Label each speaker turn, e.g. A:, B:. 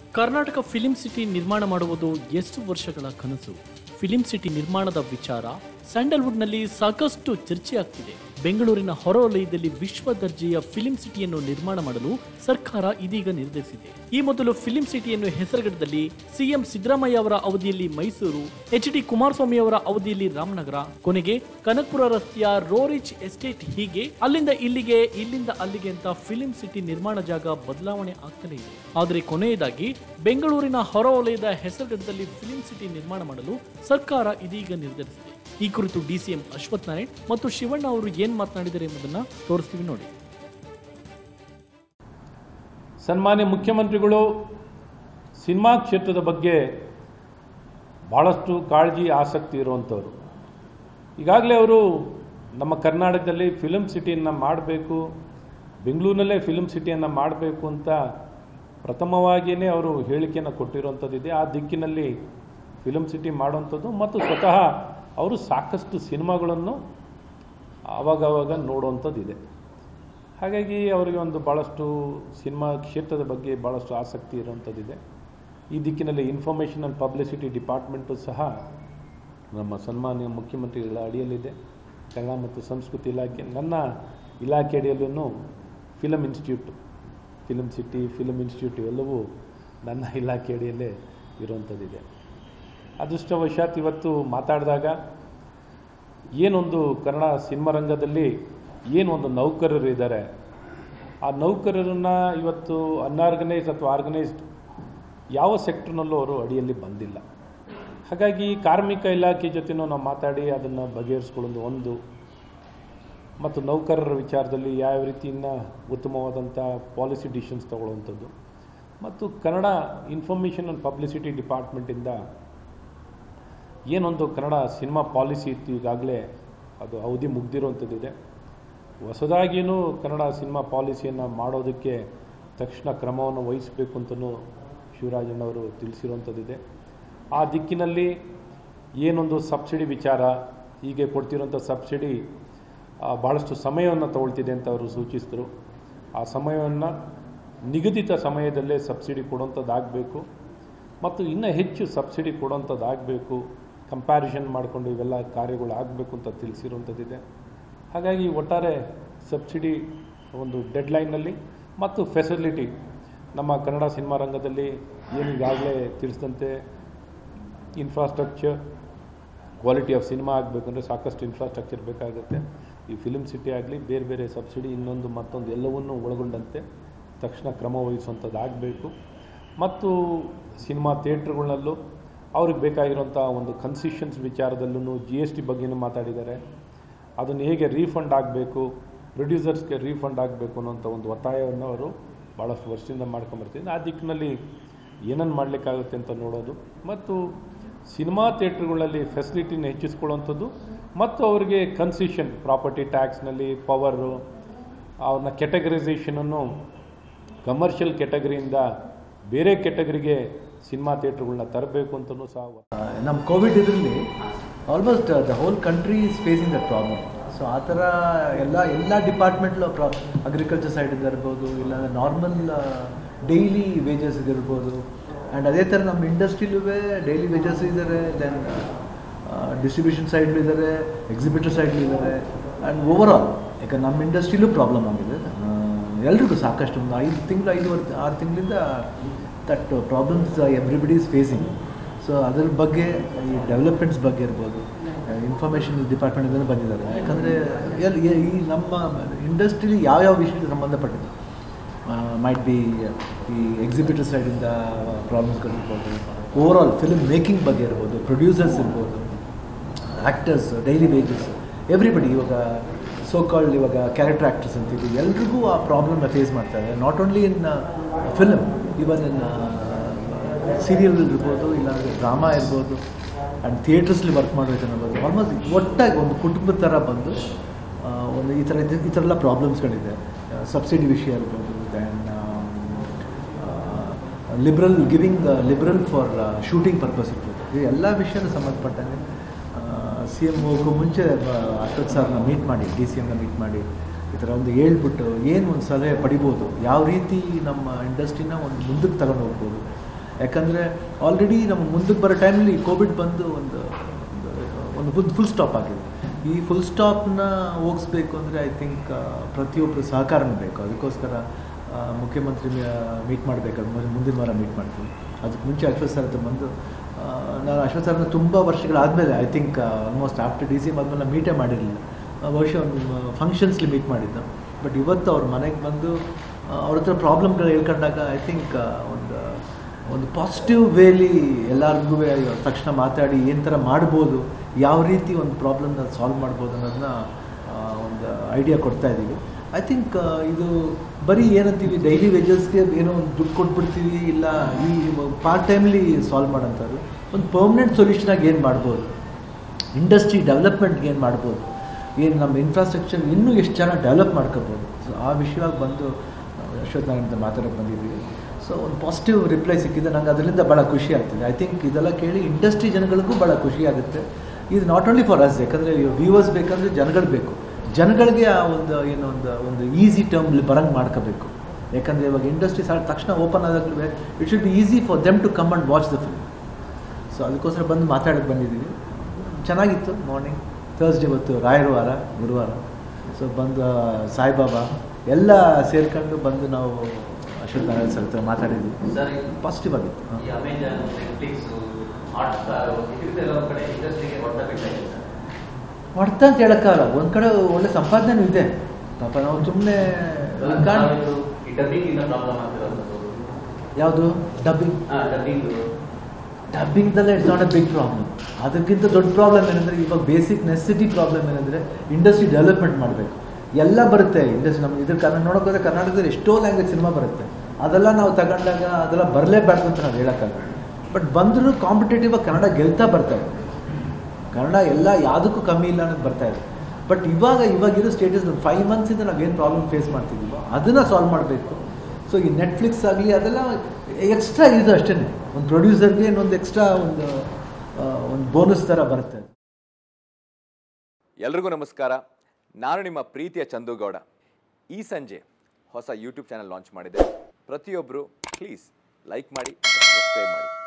A: Karnataka film city ನಿರ್ಮಾಣ ಮಾಡುವುದು ಎಷ್ಟು ವರ್ಷಗಳ ಕನಸು ಫಿಲಿಂ ಸಿಟಿ ನಿರ್ಮಾಣದ ವಿಚಾರ ಸ್ಯಾಂಡಲ್ವುಡ್ನಲ್ಲಿ ಸಾಕಷ್ಟು ಚರ್ಚೆಯಾಗ್ತಿದೆ ಬೆಂಗಳೂರಿನ ಹೊರವಲಯದಲ್ಲಿ ವಿಶ್ವ ದರ್ಜೆಯ ಫಿಲಿಂ ಸಿಟಿಯನ್ನು ನಿರ್ಮಾಣ ಮಾಡಲು ಸರ್ಕಾರ ಇದೀಗ ನಿರ್ಧರಿಸಿದೆ ಈ ಮೊದಲು ಫಿಲಿಂ ಸಿಟಿಯನ್ನು ಹೆಸರುಗಡದಲ್ಲಿ ಸಿಎಂ ಸಿದ್ದರಾಮಯ್ಯ ಅವರ ಅವಧಿಯಲ್ಲಿ ಮೈಸೂರು ಎಚ್ ಡಿ ಕುಮಾರಸ್ವಾಮಿ ಅವರ ಅವಧಿಯಲ್ಲಿ ರಾಮನಗರ ಕೊನೆಗೆ ಕನಕಪುರ ರಸ್ತೆಯ ರೋರಿಚ್ ಎಸ್ಟೇಟ್ ಹೀಗೆ ಅಲ್ಲಿಂದ ಇಲ್ಲಿಗೆ ಇಲ್ಲಿಂದ ಅಲ್ಲಿಗೆ ಅಂತ ಫಿಲಿಂ ಸಿಟಿ ನಿರ್ಮಾಣ ಜಾಗ ಬದಲಾವಣೆ ಆಗ್ತಲೇ ಇದೆ ಆದರೆ ಕೊನೆಯದಾಗಿ ಬೆಂಗಳೂರಿನ ಹೊರವಲಯದ ಹೆಸರುಗಡದಲ್ಲಿ ಫಿಲಿಂ ಸಿಟಿ ನಿರ್ಮಾಣ ಮಾಡಲು ಸರ್ಕಾರ ಇದೀಗ ನಿರ್ಧರಿಸಿದೆ ಈ ಕುರಿತು ಡಿಸಿಎಂ ಅಶ್ವಥ್ ನಾರಾಯಣ್ ಮತ್ತು ಶಿವಣ್ಣ ಅವರು ಏನ್ ಮಾತನಾಡಿದ್ದಾರೆ ಎಂಬುದನ್ನ ತೋರಿಸ್ತೀವಿ ನೋಡಿ
B: ಸನ್ಮಾನ್ಯ ಮುಖ್ಯಮಂತ್ರಿಗಳು ಸಿನಿಮಾ ಕ್ಷೇತ್ರದ ಬಗ್ಗೆ ಭಾಳಷ್ಟು ಕಾಳಜಿ ಆಸಕ್ತಿ ಇರುವಂಥವ್ರು ಈಗಾಗಲೇ ಅವರು ನಮ್ಮ ಕರ್ನಾಟಕದಲ್ಲಿ ಫಿಲಮ್ ಸಿಟಿಯನ್ನು ಮಾಡಬೇಕು ಬೆಂಗಳೂರಿನಲ್ಲೇ ಫಿಲಮ್ ಸಿಟಿಯನ್ನು ಮಾಡಬೇಕು ಅಂತ ಪ್ರಥಮವಾಗಿಯೇ ಅವರು ಹೇಳಿಕೆಯನ್ನು ಕೊಟ್ಟಿರುವಂಥದ್ದಿದೆ ಆ ದಿಕ್ಕಿನಲ್ಲಿ ಫಿಲಮ್ ಸಿಟಿ ಮಾಡುವಂಥದ್ದು ಮತ್ತು ಸ್ವತಃ ಅವರು ಸಾಕಷ್ಟು ಸಿನಿಮಾಗಳನ್ನು ಆವಾಗವಾಗ ನೋಡುವಂಥದ್ದಿದೆ ಹಾಗಾಗಿ ಅವರಿಗೆ ಒಂದು ಭಾಳಷ್ಟು ಸಿನಿಮಾ ಕ್ಷೇತ್ರದ ಬಗ್ಗೆ ಭಾಳಷ್ಟು ಆಸಕ್ತಿ ಇರುವಂಥದ್ದಿದೆ ಈ ದಿಕ್ಕಿನಲ್ಲಿ ಇನ್ಫಾರ್ಮೇಷನ್ ಆ್ಯಂಡ್ ಪಬ್ಲಿಸಿಟಿ ಡಿಪಾರ್ಟ್ಮೆಂಟು ಸಹ ನಮ್ಮ ಸನ್ಮಾನ್ಯ ಮುಖ್ಯಮಂತ್ರಿಗಳ ಅಡಿಯಲ್ಲಿದೆ ಕನ್ನಡ ಮತ್ತು ಸಂಸ್ಕೃತಿ ಇಲಾಖೆ ನನ್ನ ಇಲಾಖೆ ಅಡಿಯಲ್ಲೂ film institute film city film institute ಇವೆಲ್ಲವೂ ನನ್ನ ಇಲಾಖೆ ಅಡಿಯಲ್ಲೇ ಇರುವಂಥದ್ದಿದೆ ಅದೃಷ್ಟವಶಾತ್ ಇವತ್ತು ಮಾತಾಡಿದಾಗ ಏನೊಂದು ಕನ್ನಡ ಸಿನಿಮಾ ರಂಗದಲ್ಲಿ ಏನೊಂದು ನೌಕರರು ಇದ್ದಾರೆ ಆ ನೌಕರರನ್ನು ಇವತ್ತು ಅನ್ಆರ್ಗನೈಸ್ ಅಥವಾ ಆರ್ಗನೈಸ್ಡ್ ಯಾವ ಸೆಕ್ಟ್ರ್ನಲ್ಲೂ ಅವರು ಅಡಿಯಲ್ಲಿ ಬಂದಿಲ್ಲ ಹಾಗಾಗಿ ಕಾರ್ಮಿಕ ಇಲಾಖೆ ಜೊತೆನೂ ನಾವು ಮಾತಾಡಿ ಅದನ್ನು ಬಗೆಹರಿಸ್ಕೊಳ್ಳೋದು ಒಂದು ಮತ್ತು ನೌಕರರ ವಿಚಾರದಲ್ಲಿ ಯಾವ ರೀತಿಯಿಂದ ಉತ್ತಮವಾದಂಥ ಪಾಲಿಸಿ ಡಿಸಿಷನ್ಸ್ ತಗೊಳ್ಳುವಂಥದ್ದು ಮತ್ತು ಕನ್ನಡ ಇನ್ಫಾರ್ಮೇಷನ್ ಆ್ಯಂಡ್ ಪಬ್ಲಿಸಿಟಿ ಡಿಪಾರ್ಟ್ಮೆಂಟಿಂದ ಏನೊಂದು ಕನ್ನಡ ಸಿನಿಮಾ ಪಾಲಿಸಿ ಇತ್ತು ಈಗಾಗಲೇ ಅದು ಅವಧಿ ಮುಗ್ದಿರುವಂಥದ್ದಿದೆ ಹೊಸದಾಗಿಯೂ ಕನ್ನಡ ಸಿನಿಮಾ ಪಾಲಿಸಿಯನ್ನು ಮಾಡೋದಕ್ಕೆ ತಕ್ಷಣ ಕ್ರಮವನ್ನು ವಹಿಸಬೇಕು ಅಂತಲೂ ಶಿವರಾಜಣ್ಣವರು ತಿಳಿಸಿರುವಂಥದ್ದಿದೆ ಆ ದಿಕ್ಕಿನಲ್ಲಿ ಏನೊಂದು ಸಬ್ಸಿಡಿ ವಿಚಾರ ಹೀಗೆ ಕೊಡ್ತಿರೋಂಥ ಸಬ್ಸಿಡಿ ಆ, ಭಾಳಷ್ಟು ಸಮಯವನ್ನು ತಗೊಳ್ತಿದೆ ಅಂತ ಅವರು ಸೂಚಿಸಿದರು ಆ ಸಮಯವನ್ನು ನಿಗದಿತ ಸಮಯದಲ್ಲೇ ಸಬ್ಸಿಡಿ ಕೊಡುವಂಥದ್ದಾಗಬೇಕು ಮತ್ತು ಇನ್ನೂ ಹೆಚ್ಚು ಸಬ್ಸಿಡಿ ಕೊಡುವಂಥದ್ದಾಗಬೇಕು ಕಂಪ್ಯಾರಿಷನ್ ಮಾಡಿಕೊಂಡು ಇವೆಲ್ಲ ಕಾರ್ಯಗಳು ಆಗಬೇಕು ಅಂತ ತಿಳಿಸಿರುವಂಥದ್ದಿದೆ ಹಾಗಾಗಿ ಒಟ್ಟಾರೆ ಸಬ್ಸಿಡಿ ಒಂದು ಡೆಡ್ಲೈನಲ್ಲಿ ಮತ್ತು ಫೆಸಿಲಿಟಿ ನಮ್ಮ ಕನ್ನಡ ಸಿನಿಮಾ ರಂಗದಲ್ಲಿ ಏನೀಗಾಗಲೇ ತಿಳಿಸಿದಂತೆ ಇನ್ಫ್ರಾಸ್ಟ್ರಕ್ಚರ್ ಕ್ವಾಲಿಟಿ ಆಫ್ ಸಿನಿಮಾ ಆಗಬೇಕಂದ್ರೆ ಸಾಕಷ್ಟು ಇನ್ಫ್ರಾಸ್ಟ್ರಕ್ಚರ್ ಬೇಕಾಗುತ್ತೆ ಈ ಫಿಲ್ಮ್ ಸಿಟಿ ಆಗಲಿ ಬೇರೆ ಬೇರೆ ಸಬ್ಸಿಡಿ ಇನ್ನೊಂದು ಮತ್ತೊಂದು ಎಲ್ಲವನ್ನೂ ಒಳಗೊಂಡಂತೆ ತಕ್ಷಣ ಕ್ರಮ ವಹಿಸುವಂಥದ್ದು ಆಗಬೇಕು ಮತ್ತು ಸಿನಿಮಾ ಥಿಯೇಟ್ರ್ಗಳಲ್ಲೂ ಅವ್ರಿಗೆ ಬೇಕಾಗಿರೋಂಥ ಒಂದು ಕನ್ಸಿಷನ್ಸ್ ವಿಚಾರದಲ್ಲೂ ಜಿ ಎಸ್ ಟಿ ಬಗ್ಗೆನೂ ಮಾತಾಡಿದ್ದಾರೆ ಅದನ್ನು ಹೇಗೆ ರೀಫಂಡ್ ಆಗಬೇಕು ಪ್ರೊಡ್ಯೂಸರ್ಸ್ಗೆ ರೀಫಂಡ್ ಆಗಬೇಕು ಅನ್ನೋಂಥ ಒಂದು ಒತ್ತಾಯವನ್ನು ಅವರು ಭಾಳಷ್ಟು ವರ್ಷದಿಂದ ಮಾಡ್ಕೊಂಬರ್ತಿದ್ದಾರೆ ಆ ದಿಕ್ಕಿನಲ್ಲಿ ಏನನ್ನು ಮಾಡಲಿಕ್ಕಾಗುತ್ತೆ ಅಂತ ನೋಡೋದು ಮತ್ತು ಸಿನಿಮಾ ಥಿಯೇಟ್ರ್ಗಳಲ್ಲಿ ಫೆಸಿಲಿಟಿನ ಹೆಚ್ಚಿಸ್ಕೊಳ್ಳುವಂಥದ್ದು ಮತ್ತು ಅವರಿಗೆ ಕನ್ಸಿಷನ್ ಪ್ರಾಪರ್ಟಿ ಟ್ಯಾಕ್ಸ್ನಲ್ಲಿ ಪವರು ಅವ್ರನ್ನ ಕೆಟಗರೈಸೇಷನನ್ನು ಕಮರ್ಷಿಯಲ್ ಕೆಟಗರಿಯಿಂದ ಬೇರೆ ಕೆಟಗರಿಗೆ ಸಿನಿಮಾ ಥಿಯೇಟ್ರ್ಗಳನ್ನ ತರಬೇಕು ಅಂತಲೂ ಸಹ
C: ನಮ್ಮ ಕೋವಿಡ್ ಇದರಲ್ಲಿ almost the whole country is facing the problem so ಆ ಥರ ಎಲ್ಲ ಎಲ್ಲ ಡಿಪಾರ್ಟ್ಮೆಂಟ್ಲು ಪ್ರಾ ಅಗ್ರಿಕಲ್ಚರ್ ಸೈಡಿಂದ ಇರ್ಬೋದು ಇಲ್ಲ ನಾರ್ಮಲ್ ಡೈಲಿ ವೇಜಸ್ ಇದಿರ್ಬೋದು ಆ್ಯಂಡ್ ಅದೇ ಥರ ನಮ್ಮ ಇಂಡಸ್ಟ್ರಿಲೂ ಡೈಲಿ ವೇಜಸ್ ಇದ್ದಾರೆ ದೆನ್ ಡಿಸ್ಟ್ರಿಬ್ಯೂಷನ್ ಸೈಡ್ಲು ಇದ್ದಾರೆ ಎಕ್ಸಿಬಿಟರ್ ಸೈಡ್ಲು ಇದ್ದಾರೆ ಆ್ಯಂಡ್ ಓವರ್ ಆಲ್ ಈಗ ನಮ್ಮ ಇಂಡಸ್ಟ್ರಿಲೂ ಪ್ರಾಬ್ಲಮ್ ಆಗಿದೆ ಎಲ್ರಿಗೂ ಸಾಕಷ್ಟು ಒಂದು ಐದು ತಿಂಗಳು ಐದುವರೆ ಆರು ತಿಂಗಳಿಂದ that problems everybody is facing so ಅದ್ರ ಬಗ್ಗೆ ಈ ಡೆವಲಪ್ಮೆಂಟ್ಸ್ ಬಗ್ಗೆ ಇರ್ಬೋದು ಇನ್ಫಾರ್ಮೇಷನ್ ಡಿಪಾರ್ಟ್ಮೆಂಟಿಂದ ಬಂದಿದ್ದಾರೆ ಯಾಕಂದರೆ ಎಲ್ಲಿ ಈ ನಮ್ಮ ಇಂಡಸ್ಟ್ರಿಲಿ ಯಾವ್ಯಾವ ವಿಷಯಕ್ಕೆ ಸಂಬಂಧಪಟ್ಟಿದೆ ಮೈಟ್ ಬಿ ಈ ಎಕ್ಸಿಬಿಟರ್ ಸೈಡಿಂದ ಪ್ರಾಬ್ಲಮ್ಸ್ಗಳಿರ್ಬೋದು ಓವರ್ ಆಲ್ ಫಿಲ್ಮ್ ಮೇಕಿಂಗ್ ಬಗ್ಗೆ ಇರ್ಬೋದು ಪ್ರೊಡ್ಯೂಸರ್ಸ್ ಇರ್ಬೋದು ಆ್ಯಕ್ಟರ್ಸ್ ಡೈಲಿ ವೇಜಸ್ ಎವ್ರಿಬಡಿ ಇವಾಗ ಸೋ ಕಾಲ್ಡ್ ಇವಾಗ ಕ್ಯಾರೆಕ್ಟರ್ ಆ್ಯಕ್ಟರ್ಸ್ ಅಂತೀವಿ ಎಲ್ರಿಗೂ ಆ ಪ್ರಾಬ್ಲಮ್ನ ಫೇಸ್ ಮಾಡ್ತಾರೆ not only in film even in serial ಇರ್ಬೋದು ಇಲ್ಲಾಂದರೆ ಡ್ರಾಮಾ ಇರ್ಬೋದು ಆ್ಯಂಡ್ ಥಿಯೇಟರ್ಸ್ಲಿ ವರ್ಕ್ ಮಾಡೋದು ಆಲ್ಮೋಸ್ಟ್ ಒಟ್ಟಾಗಿ ಒಂದು ಕುಟುಂಬದ ಥರ ಬಂದು ಆ, ಒಂದು ಈ ಥರ ಇದು- ಈ ಥರ ಎಲ್ಲ ಪ್ರಾಬ್ಲಮ್ಸ್ಗಳಿದೆ ಸಬ್ಸಿಡಿ ವಿಷಯ ಇರ್ಬೋದು then liberal giving liberal for shooting purpose ಇರ್ಬೋದು ಈ ಎಲ್ಲ ವಿಷಯದ ಸಂಬಂಧಪಟ್ಟಂಗೆ ಸಿ ಎಮ್ ಹೋಗೋ ಮುಂಚೆ ಬ- ಅಶ್ವಥ್ ಸರ್ನ ಮೀಟ್ ಮಾಡಿ ಡಿ ಸಿ ಎಮ್ನ ಮೀಟ್ ಮಾಡಿ ಈ ಥರ ಒಂದು ಹೇಳ್ಬಿಟ್ಟು ಏನು ಒಂದು ಸಲಹೆ ಪಡಿಬೋದು ಯಾವ ರೀತಿ ನಮ್ಮ ಇಂಡಸ್ಟ್ರಿನ ಒಂದು ಮುಂದಕ್ಕೆ ತಗೊಂಡು ಹೋಗ್ಬೋದು ಯಾಕಂದರೆ ಆಲ್ರೆಡಿ ನಮ್ಮ ಮುಂದಕ್ಕೆ ಬರೋ ಟೈಮಲ್ಲಿ ಕೋವಿಡ್ ಬಂದು ಒಂದು ಒಂದು ಫುಲ್ ಫುಲ್ ಸ್ಟಾಪ್ ಆಗಿದೆ ಈ ಫುಲ್ ಸ್ಟಾಪ್ನ ಹೋಗಿಸ್ಬೇಕು ಅಂದರೆ ಐ ಥಿಂಕ್ ಪ್ರತಿಯೊಬ್ಬರು ಸಹಕಾರನೂ ಬೇಕು ಅದಕ್ಕೋಸ್ಕರ ಆ, ಮುಖ್ಯಮಂತ್ರಿ ಮೀಟ್ ಮಾಡಬೇಕಾದ್ರೆ ಮುಂದಿನ ವಾರ ಮೀಟ್ ಮಾಡ್ತೀನಿ ಅದಕ್ಕೆ ಮುಂಚೆ ಅಶ್ವಥ್ ಸರ್ ಹತ್ರ ಬಂದು ಆ, ನಾನು ಅಶ್ವಥ್ ಸರ್ನ ತುಂಬ ವರ್ಷಗಳಾದಮೇಲೆ I think almost after D C ಆದಮೇಲೆ ಮೀಟೇ ಮಾಡಿರಲಿಲ್ಲ ಬಹುಶಃ ಒಂದು ಫಂಕ್ಷನ್ಸ್ಲಿ ಮೀಟ್ ಮಾಡಿದ್ದು ಬಟ್ ಇವತ್ತು ಅವ್ರ ಮನೆಗೆ ಬಂದು ಆ, ಅವ್ರ ಹತ್ರ ಪ್ರಾಬ್ಲಮ್ಗಳು ಹೇಳ್ಕೊಂಡಾಗ ಐ ಥಿಂಕ್ ಒಂದು ಒಂದು ಪಾಸಿಟಿವ್ ವೇಲಿ ಎಲ್ಲರಿಗೂ ತಕ್ಷಣ ಮಾತಾಡಿ ಏನು ಥರ ಮಾಡ್ಬೋದು ಯಾವ ರೀತಿ ಒಂದು ಪ್ರಾಬ್ಲಮ್ನ ಸಾಲ್ವ್ ಮಾಡ್ಬೋದು ಅನ್ನೋದನ್ನ ಆ, ಒಂದು ಐಡಿಯಾ ಕೊಡ್ತಾ ಇದ್ದೀವಿ ಐ ಥಿಂಕ್ ಇದು ಬರೀ ಏನಂತೀವಿ ಡೈಲಿ ವೇಜಸ್ಗೆ ಏನೋ ಒಂದು ದುಡ್ಡು ಕೊಟ್ಬಿಡ್ತೀವಿ ಇಲ್ಲ ಈ ಪಾರ್ಟ್ ಟೈಮ್ಲಿ ಸಾಲ್ವ್ ಮಾಡೋಂಥದ್ದು ಒಂದು ಪರ್ಮನೆಂಟ್ ಸೊಲ್ಯೂಷನಾಗಿ ಏನು ಮಾಡ್ಬೋದು ಇಂಡಸ್ಟ್ರಿ ಡೆವಲಪ್ಮೆಂಟ್ಗೆ ಏನು ಮಾಡ್ಬೋದು ಏನು ನಮ್ಮ ಇನ್ಫ್ರಾಸ್ಟ್ರಕ್ಚರ್ ಇನ್ನೂ ಎಷ್ಟು ಚೆನ್ನಾಗಿ ಡೆವಲಪ್ ಮಾಡ್ಕೋಬೋದು ಸೊ ಆ ವಿಷಯವಾಗಿ ಬಂದು ಅಶ್ವಥ್ ನಾರಾಯಣ ಮಾತಾಡೋಕೆ ಬಂದಿದ್ದೀವಿ ಸೊ ಒಂದು ಪಾಸಿಟಿವ್ ರಿಪ್ಲೈ ಸಿಕ್ಕಿದೆ ನಂಗೆ ಅದರಿಂದ ಭಾಳ ಖುಷಿ ಆಗ್ತಿದೆ ಐ ಥಿಂಕ್ ಇದೆಲ್ಲ ಕೇಳಿ ಇಂಡಸ್ಟ್ರಿ ಜನಗಳಿಗೂ ಭಾಳ ಖುಷಿ ಆಗುತ್ತೆ ಇದು ನಾಟ್ ಓನ್ಲಿ ಫಾರ್ ಅಸ್ ಯಾಕಂದರೆ ವ್ಯೂವರ್ಸ್ ಬೇಕಂದರೆ ಜನಗಳು ಬೇಕು ಜನಗಳಿಗೆ ಆ ಒಂದು ಏನೋ ಒಂದು ಒಂದು ಈಸಿ ಟರ್ಮ್ಲಿ ಬರಂಗೆ ಮಾಡ್ಕೋಬೇಕು ಯಾಕಂದರೆ ಇವಾಗ ಇಂಡಸ್ಟ್ರೀಸ್ ಆದ ತಕ್ಷಣ ಓಪನ್ ಆದಾಗಲೂ it should be easy for them to come and watch the film so ಅದಕ್ಕೋಸ್ಕರ ಬಂದು ಮಾತಾಡೋಕ್ಕೆ ಬಂದಿದ್ದೀವಿ ಚೆನ್ನಾಗಿತ್ತು ಮಾರ್ನಿಂಗ್ ಥರ್ಸ್ಡೇ ಇವತ್ತು ರಾಯರ ವಾರ ಗುರುವಾರ ಸೊ ಬಂದು ಸಾಯಿಬಾಬಾ ಎಲ್ಲ ಸೇರ್ಕೊಂಡು ಬಂದು ನಾವು ಅಶ್ವಥ್ ನಾರಾಯಣ್ ಸರ್ ಹತ್ರ ಮಾತಾಡಿದ್ವಿ
D: ಸರ್
C: ಪಾಸಿಟಿವ್ ಆಗಿತ್ತು ಹಾಂ.
D: ಈ ಅಮೆಜಾನ್ ನೆಟ್ಫ್ಲಿಕ್ಸ್ ಹಾಟ್ ಸ್ಟಾರ್ ಇದಕ್ಕೆಲ್ಲ ಒಂದು ಕಡೆ ಇಂಡಸ್ಟ್ರಿಗೆ ಹೊಡೆತ ಬೇಕಾಗಿದೆ ಸರ್
C: ಹೊಡ್ತ ಅಂತ ಹೇಳೋಕ್ಕಾಗಲ್ಲ ಒಂದು ಕಡೆ ಒಳ್ಳೆ ಸಂಪಾದನೆನೂ ಇದೆ ಪಾಪ ನಾವು ಸುಮ್ಮನೆ
D: ನಾವಿದು ಈ ಡಬ್ಬಿಂಗ್ ಇಂದ ಪ್ರಾಬ್ಲಮ್ ಆಗ್ತಿರೋದು
C: ಯಾವುದು ಡಬ್ಬಿಂಗ್
D: ಹಾಂ ಡಬ್ಬಿಂಗ್
C: ಡಬ್ಬಿಂಗ್ದಲ್ಲೇ it's not a big problem ಅದಕ್ಕಿಂತ ದೊಡ್ಡ ಪ್ರಾಬ್ಲಮ್ ಏನಂದರೆ ಇವಾಗ ಬೇಸಿಕ್ ನೆಸೆಸಿಟಿ ಪ್ರಾಬ್ಲಮ್ ಏನಂದರೆ ಇಂಡಸ್ಟ್ರಿ ಡೆವಲಪ್ಮೆಂಟ್ ಮಾಡಬೇಕು ಎಲ್ಲ ಬರುತ್ತೆ ಇಂಡಸ್ಟ್ರಿ ನಮ್ಮ ಇದ್ರ ಕನ್ನಡ ನೋಡೋಕ್ಕೋದ್ರೆ ಕರ್ನಾಟಕದಲ್ಲಿ ಎಷ್ಟೋ ಲ್ಯಾಂಗ್ವೇಜ್ ಸಿನಿಮಾ ಬರುತ್ತೆ ಅದೆಲ್ಲ ನಾವು ತಗೊಂಡಾಗ ಅದೆಲ್ಲ ಬರಲೇಬಾರ್ದು ಅಂತ ನಾವು ಹೇಳೋಕ್ಕಾಗಲ್ಲ ಬಟ್ ಬಂದರೂ ಕಾಂಪಿಟೇಟಿವ್ ಆಗಿ ಕನ್ನಡ ಗೆಲ್ತಾ ಬರ್ತಾ ಇದೆ ಕನ್ನಡ ಎಲ್ಲ ಯಾವುದಕ್ಕೂ ಕಮ್ಮಿ ಇಲ್ಲ ಅನ್ನೋದು ಬರ್ತಾ ಇದೆ ಬಟ್ ಇವಾಗ ಇವಾಗಿರೋ ಸ್ಟೇಟಸ್ ಫೈವ್ ಮಂತ್ಸಿಂದ ನಾವೇನು ಪ್ರಾಬ್ಲಮ್ ಫೇಸ್ ಮಾಡ್ತಿದ್ದೀವೋ ಅದನ್ನು ಸಾಲ್ವ್ ಮಾಡಬೇಕು ಸೊ ಈ ನೆಟ್ಫ್ಲಿಕ್ಸ್ ಆಗಲಿ ಅದೆಲ್ಲ ಎಕ್ಸ್ಟ್ರಾ ಇದು ಅಷ್ಟೇ ಒಂದು ಪ್ರೊಡ್ಯೂಸರ್ಗೆ ಇನ್ನೊಂದು ಎಕ್ಸ್ಟ್ರಾ ಒಂದು ಆ, ಒಂದು ಬೋನಸ್ ಥರ ಬರುತ್ತೆ
E: ಎಲ್ರಿಗೂ ನಮಸ್ಕಾರ ನಾನು ನಿಮ್ಮ ಪ್ರೀತಿಯ ಚಂದುಗೌಡ ಈ ಸಂಜೆ ಹೊಸ ಯೂಟ್ಯೂಬ್ ಚಾನಲ್ ಲಾಂಚ್ ಮಾಡಿದೆ ಪ್ರತಿಯೊಬ್ಬರು ಪ್ಲೀಸ್ ಲೈಕ್ ಮಾಡಿ ಸಬ್ಸ್ಕ್ರೈಬ್ ಮಾಡಿ